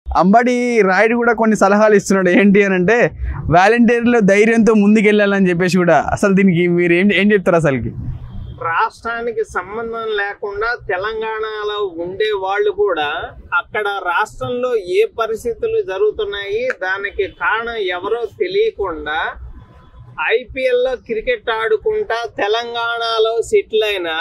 అంబడి రాయుడు కూడా కొన్ని సలహాలు ఇస్తున్నాడు ఏంటి అని అంటే వాలంటీర్లో ధైర్యంతో ముందుకెళ్ళాలని చెప్పేసి కూడా అసలు దీనికి మీరు ఏం ఏం చెప్తారు అసలుకి రాష్ట్రానికి సంబంధం లేకుండా తెలంగాణలో ఉండే వాళ్ళు కూడా అక్కడ రాష్ట్రంలో ఏ పరిస్థితులు జరుగుతున్నాయి దానికి కారణం ఎవరో తెలియకుండా ఐపీఎల్లో క్రికెట్ ఆడుకుంటా తెలంగాణలో సెటిల్ అయిన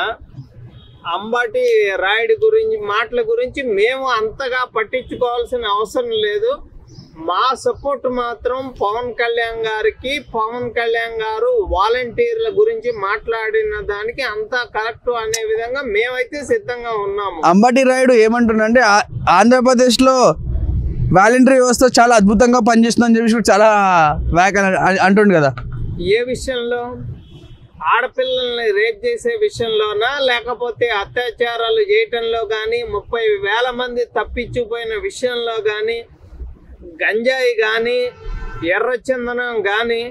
అంబటి రాయుడు గురించి మాటల గురించి మేము అంతగా పట్టించుకోవాల్సిన అవసరం లేదు మా సపోర్ట్ మాత్రం పవన్ కళ్యాణ్ గారికి పవన్ కళ్యాణ్ గారు వాలంటీర్ల గురించి మాట్లాడిన దానికి అంతా కరెక్ట్ అనే విధంగా మేమైతే సిద్ధంగా ఉన్నాము అంబటి రాయుడు ఏమంటున్నాడంటే ఆ- ఆంధ్రప్రదేశ్లో వాలంటరీ వ్యవస్థ చాలా అద్భుతంగా పనిచేస్తుందని చెప్పేసి కూడా చాలా వ్యాఖ్యలు అ- అంటుండు కదా ఏ విషయంలో ఆడపిల్లల్ని రేప్ చేసే విషయంలోనా లేకపోతే అత్యాచారాలు చేయటంలో కానీ ముప్పై వేల మంది తప్పించిపోయిన విషయంలో కానీ గంజాయి కానీ ఎర్రచందనం కానీ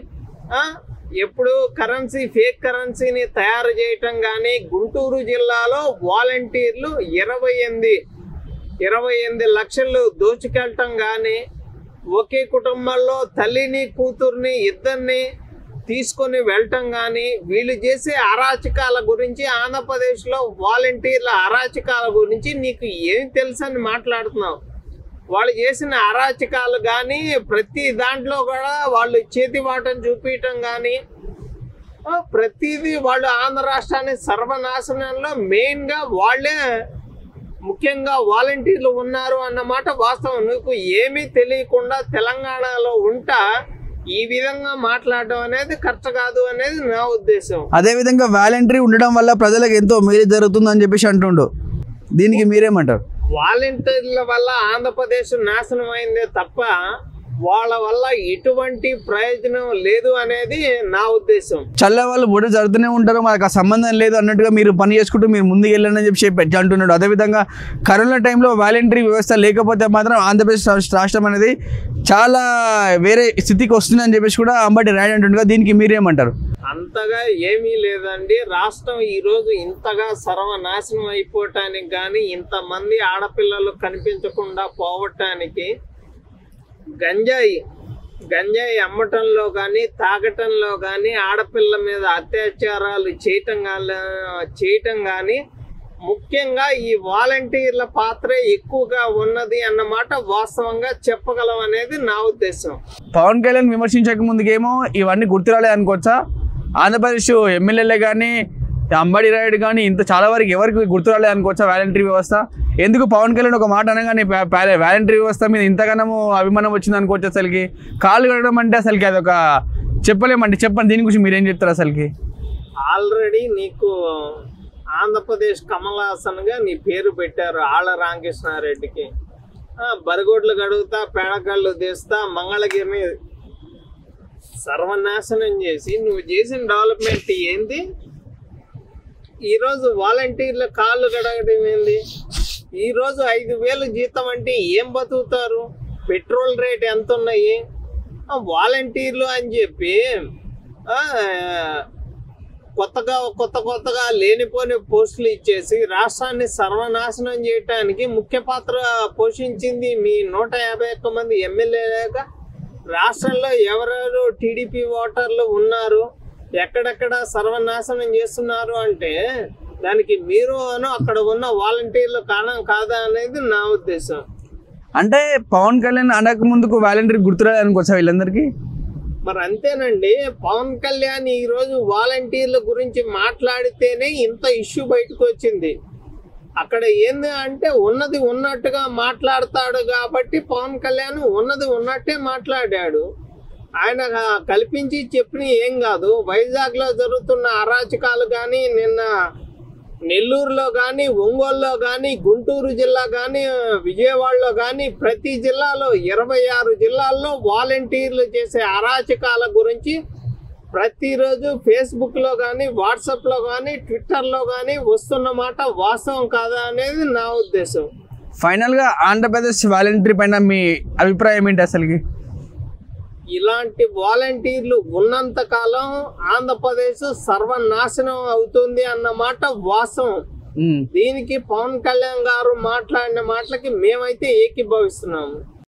ఎప్పుడు కరెన్సీ ఫేక్ కరెన్సీని తయారు చేయటం కానీ గుంటూరు జిల్లాలో వాలంటీర్లు ఇరవై ఎనిమిది ఇరవై ఎనిమిది లక్షలు దోచుకెళ్ళటం కానీ ఒకే కుటుంబంలో తల్లిని కూతుర్ని ఇద్దరిని తీసుకొని వెళ్ళటం కానీ వీళ్ళు చేసే అరాచకాల గురించి ఆంధ్రప్రదేశ్లో వాలంటీర్ల అరాచకాల గురించి నీకు ఏం తెలుసు అని మాట్లాడుతున్నావు వాళ్ళు చేసిన అరాచకాలు కానీ ప్రతి దాంట్లో కూడా వాళ్ళు చేతివాటం చూపించటం కానీ ఆ, ప్రతిదీ వాళ్ళు ఆంధ్ర రాష్ట్రాన్ని సర్వనాశనంలో మెయిన్గా వాళ్ళే ముఖ్యంగా వాలంటీర్లు ఉన్నారు అన్నమాట వాస్తవం నీకు ఏమీ తెలియకుండా తెలంగాణలో ఉంటా ఈ విధంగా మాట్లాడడం అనేది కరెక్ట్ కాదు అనేది నా ఉద్దేశం అదేవిధంగా వాలంటరీ ఉండడం వల్ల ప్రజలకు ఎంతో మేలు జరుగుతుందని చెప్పేసి అంటుండు దీనికి మీరేమంటారు వాలంటీర్ల వల్ల ఆంధ్రప్రదేశ్ నాశనం అయిందే తప్ప వాళ్ళ వల్ల ఎటువంటి ప్రయోజనం లేదు అనేది నా ఉద్దేశం చల్ల వాళ్ళు బుడ జరుగుతూనే ఉంటారు మనకు ఆ సంబంధం లేదు అన్నట్టుగా మీరు పని చేసుకుంటూ మీరు ముందుకు వెళ్ళండి అని చెప్పి చెప్పి అంటున్నాడు అదేవిధంగా కరోనా టైంలో వాలంటరీ వ్యవస్థ లేకపోతే మాత్రం ఆంధ్రప్రదేశ్ రాష్ట్ర- రాష్ట్రం అనేది చాలా వేరే స్థితికి వస్తుందని చెప్పేసి కూడా అంబటి రాయడ్ అంటుండగా దీనికి మీరేమంటారు అంతగా ఏమీ లేదండి రాష్ట్రం ఈ రోజు ఇంతగా సర్వనాశనం అయిపోవటానికి కానీ ఇంతమంది ఆడపిల్లలు కనిపించకుండా పోవటానికి గంజాయి గంజాయి అమ్మటంలో కానీ తాగటంలో కానీ ఆడపిల్ల మీద అత్యాచారాలు చేయటం కానీ చేయటం కానీ ముఖ్యంగా ఈ వాలంటీర్ల పాత్ర ఎక్కువగా ఉన్నది అన్నమాట వాస్తవంగా చెప్పగలం అనేది నా ఉద్దేశం పవన్ కళ్యాణ్ విమర్శించక ముందుకేమో ఇవన్నీ గుర్తురాలే అనుకోవచ్చా ఆంధ్రప్రదేశ్ ఎమ్మెల్యేలే కానీ అంబడి రాయుడు కానీ ఇంత చాలా వరకు ఎవరికి గుర్తురాలే అనుకోవచ్చా వాలంటరీ వ్యవస్థ ఎందుకు పవన్ కళ్యాణ్ ఒక మాట అనగానే వాలంటరీ వ్యవస్థ మీద ఇంతగానము అభిమానం వచ్చింది అనుకోవచ్చు అసలుకి కాలు కడగడం అంటే అసలుకి అదొక చెప్పలేమండి చెప్పండి దీని గురించి మీరేం చెప్తారు అసలుకి ఆల్రెడీ నీకు ఆంధ్రప్రదేశ్ కమల్ హాసన్ గా నీ పేరు పెట్టారు ఆళ్ళ రామకృష్ణారెడ్డికి ఆ, బరిగొడ్లు గడుగుతా పేడకళ్ళు తీస్తా మంగళగిరిని సర్వనాశనం చేసి నువ్వు చేసిన డెవలప్మెంట్ ఏంది ఈరోజు వాలంటీర్ల కాళ్ళు గడగడం ఏంది ఈరోజు ఐదు వేలు జీతం అంటే ఏం బతుకుతారు పెట్రోల్ రేట్ ఎంత ఉన్నాయి ఆ, వాలంటీర్లు అని చెప్పి ఆ, కొత్తగా కొత్త కొత్తగా లేనిపోని పోస్టులు ఇచ్చేసి రాష్ట్రాన్ని సర్వనాశనం చేయటానికి ముఖ్య పాత్ర పోషించింది మీ నూట యాభై ఒక్క మంది ఎమ్మెల్యేలుగా రాష్ట్రంలో ఎవరెవరు టీడీపీ ఓటర్లు ఉన్నారు ఎక్కడెక్కడ సర్వనాశనం చేస్తున్నారు అంటే దానికి మీరు అను అక్కడ ఉన్న వాలంటీర్లు కారణం కాదా అనేది నా ఉద్దేశం అంటే పవన్ కళ్యాణ్ అనక ముందుకు వాలంటరీ గుర్తురాలే అనుకోవచ్చా వీళ్ళందరికీ మరి అంతేనండి పవన్ కళ్యాణ్ ఈ రోజు వాలంటీర్ల గురించి మాట్లాడితేనే ఇంత ఇష్యూ బయటకు వచ్చింది అక్కడ ఏంది అంటే ఉన్నది ఉన్నట్టుగా మాట్లాడతాడు కాబట్టి పవన్ కళ్యాణ్ ఉన్నది ఉన్నట్టే మాట్లాడాడు ఆయన కల్పించి చెప్పిన ఏం కాదు వైజాగ్ లో జరుగుతున్న అరాచకాలు కానీ నిన్న నెల్లూరులో కానీ ఒంగోలులో కానీ గుంటూరు జిల్లా కానీ విజయవాడలో కానీ ప్రతి జిల్లాలో ఇరవై ఆరు జిల్లాల్లో వాలంటీర్లు చేసే అరాచకాల గురించి ప్రతిరోజు ఫేస్బుక్లో కానీ వాట్సాప్లో కానీ ట్విట్టర్లో కానీ వస్తున్న మాట వాస్తవం కాదా అనేది నా ఉద్దేశం ఫైనల్గా ఆంధ్రప్రదేశ్ వాలంటరీ పైన మీ అభిప్రాయం ఏంటి అసలుకి ఇలాంటి వాలంటీర్లు ఉన్నంత కాలం ఆంధ్రప్రదేశ్ సర్వనాశనం అవుతుంది అన్నమాట వాస్తవం ఉమ్. దీనికి పవన్ కళ్యాణ్ గారు మాట్లాడిన మాటలకి మేమైతే ఏకీభవిస్తున్నాము